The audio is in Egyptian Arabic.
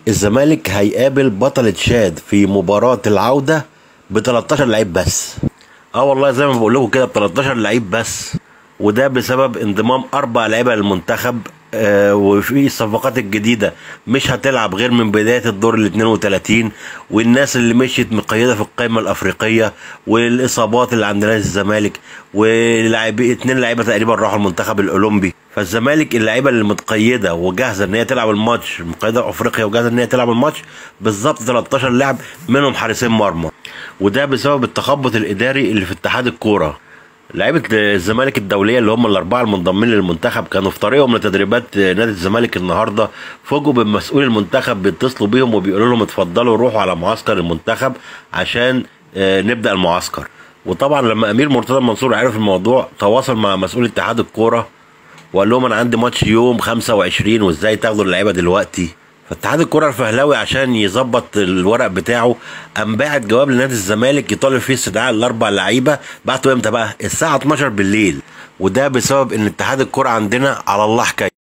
الزمالك هيقابل بطل تشاد في مباراة العودة ب 13 لعيب بس اه والله زي ما بقول لكم كده ب 13 لعيب بس وده بسبب انضمام اربع لعيبه للمنتخب آه وفي الصفقات الجديده مش هتلعب غير من بدايه الدور ال 32 والناس اللي مشيت مقيده في القائمه الافريقيه والاصابات اللي عند نادي الزمالك ولاعبي اتنين لعيبه تقريبا راحوا المنتخب الاولمبي فالزمالك اللعيبه اللي متقيده وجاهزه ان هي تلعب الماتش مقيده افريقيا وجاهزه ان هي تلعب الماتش بالظبط 13 لاعب منهم حارسين مرمى وده بسبب التخبط الاداري اللي في اتحاد الكوره لعيبه الزمالك الدوليه اللي هم الاربعه المنضمين للمنتخب كانوا في طريقهم لتدريبات نادي الزمالك النهارده فوجئوا بمسؤول المنتخب بيتصلوا بيهم وبيقولوا لهم اتفضلوا روحوا على معسكر المنتخب عشان آه، نبدا المعسكر وطبعا لما امير مرتضى منصور عرف الموضوع تواصل مع مسؤول اتحاد الكوره وقال لهم انا عندي ماتش يوم 25 وازاي تاخدوا اللعيبه دلوقتي فاتحاد الكره الفهلاوي عشان يظبط الورق بتاعه قام باعت جواب لنادي الزمالك يطالب فيه استدعاء الاربع لعيبه بعته امتى بقى الساعه 12 بالليل وده بسبب ان اتحاد الكره عندنا على الله حكايه